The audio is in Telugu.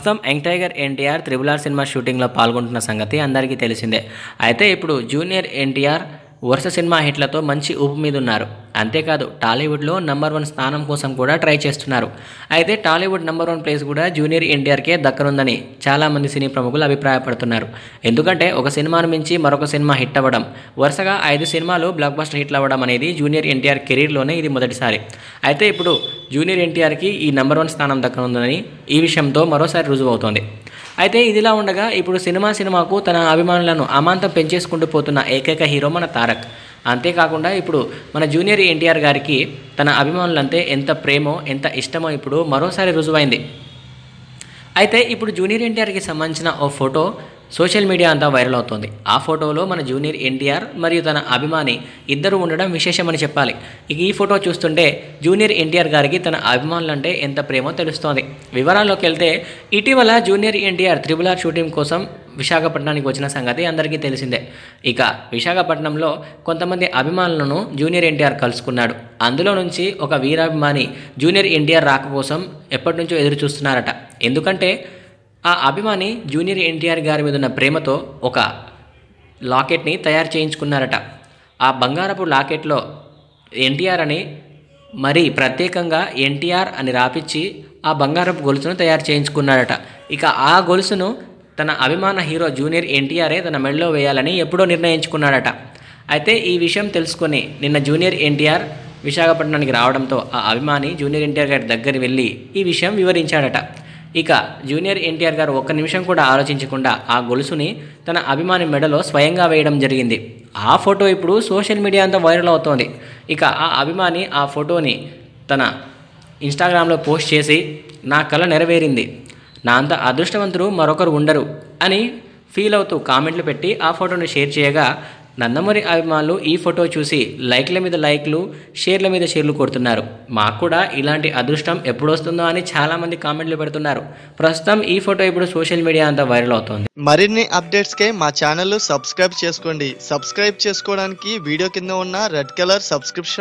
ప్రస్తుతం young tiger NTR triple R cinema షూటింగ్లో పాల్గొంటున్న సంగతి అందరికీ తెలిసిందే అయితే ఇప్పుడు జూనియర్ ఎన్టీఆర్ వరుస సినిమా హిట్లతో మంచి ఊపు మీద ఉన్నారు అంతేకాదు టాలీవుడ్లో నంబర్ వన్ స్థానం కోసం కూడా ట్రై చేస్తున్నారు అయితే టాలీవుడ్ నంబర్ వన్ ప్లేస్ కూడా జూనియర్ ఎన్టీఆర్కే దక్కనుందని చాలామంది సినీ ప్రముఖులు అభిప్రాయపడుతున్నారు ఎందుకంటే ఒక సినిమాను మించి మరొక సినిమా హిట్ అవ్వడం వరుసగా ఐదు సినిమాలు బ్లాక్ బస్టర్ హిట్లు అవ్వడం అనేది జూనియర్ ఎన్టీఆర్ కెరీర్లోనే ఇది మొదటిసారి అయితే ఇప్పుడు జూనియర్ ఎన్టీఆర్కి ఈ నంబర్ వన్ స్థానం దక్కనుందని ఈ విషయంతో మరోసారి రుజువవుతోంది అయితే ఇదిలా ఉండగా ఇప్పుడు సినిమా సినిమాకు తన అభిమానులను అమాంతం పెంచేసుకుంటూ పోతున్న ఏకైక హీరో మన తారక్ అంతేకాకుండా ఇప్పుడు మన జూనియర్ ఎన్టీఆర్ గారికి తన అభిమానులంటే ఎంత ప్రేమో ఎంత ఇష్టమో ఇప్పుడు మరోసారి రుజువైంది అయితే ఇప్పుడు జూనియర్ ఎన్టీఆర్కి సంబంధించిన ఓ ఫోటో సోషల్ మీడియా అంతా వైరల్ అవుతోంది ఆ ఫోటోలో మన జూనియర్ ఎన్టీఆర్ మరియు తన అభిమాని ఇద్దరు ఉండడం విశేషమని చెప్పాలి ఇక ఈ ఫోటో చూస్తుంటే జూనియర్ ఎన్టీఆర్ గారికి తన అభిమానులంటే ఎంత ప్రేమో తెలుస్తోంది వివరాల్లోకి వెళ్తే ఇటీవల junior NTR triple R shooting కోసం విశాఖపట్నానికి వచ్చిన సంగతి అందరికీ తెలిసిందే ఇక విశాఖపట్నంలో కొంతమంది అభిమానులను జూనియర్ ఎన్టీఆర్ కలుసుకున్నాడు అందులో నుంచి ఒక వీరాభిమాని జూనియర్ ఎన్టీఆర్ రాక కోసం ఎప్పటి నుంచో ఎదురు చూస్తున్నారట ఎందుకంటే ఆ అభిమాని జూనియర్ ఎన్టీఆర్ గారి మీద ఉన్న ప్రేమతో ఒక లాకెట్ని తయారు చేయించుకున్నారట ఆ బంగారపు లాకెట్లో ఎన్టీఆర్ అని మరి ప్రత్యేకంగా ఎన్టీఆర్ అని రాపిచ్చి ఆ బంగారపు గొలుసును తయారు చేయించుకున్నాడట ఇక ఆ గొలుసును తన అభిమాన హీరో జూనియర్ ఎన్టీఆరే తన మెడలో వేయాలని ఎప్పుడో నిర్ణయించుకున్నాడట అయితే ఈ విషయం తెలుసుకొని నిన్న జూనియర్ ఎన్టీఆర్ విశాఖపట్నానికి రావడంతో ఆ అభిమాని జూనియర్ ఎన్టీఆర్ గారి దగ్గర వెళ్ళి ఈ విషయం వివరించాడట ఇక జూనియర్ ఎన్టీఆర్ గారు ఒక్క నిమిషం కూడా ఆలోచించకుండా ఆ గొలుసుని తన అభిమాని మెడలో స్వయంగా వేయడం జరిగింది ఆ ఫోటో ఇప్పుడు సోషల్ మీడియా అంతా వైరల్ అవుతోంది ఇక ఆ అభిమాని ఆ ఫోటోని తన ఇన్స్టాగ్రామ్లో పోస్ట్ చేసి నా కళ నెరవేరింది నా అంత అదృష్టవంతుడు మరొకరు ఉండరు అని ఫీల్ అవుతూ కామెంట్లు పెట్టి ఆ ఫోటోని షేర్ చేయగా నందమూరి అభిమానులు ఈ ఫోటో చూసి లైక్ల మీద లైక్లు షేర్ల మీద షేర్లు కొడుతున్నారు మాకు కూడా ఇలాంటి అదృష్టం ఎప్పుడు వస్తుందో అని చాలామంది కామెంట్లు పెడుతున్నారు ప్రస్తుతం ఈ ఫోటో ఇప్పుడు సోషల్ మీడియా అంతా వైరల్ అవుతోంది మరిన్ని అప్డేట్స్కే మా ఛానల్ సబ్స్క్రైబ్ చేసుకోండి సబ్స్క్రైబ్ చేసుకోవడానికి వీడియో కింద ఉన్న రెడ్ కలర్ సబ్స్క్రిప్షన్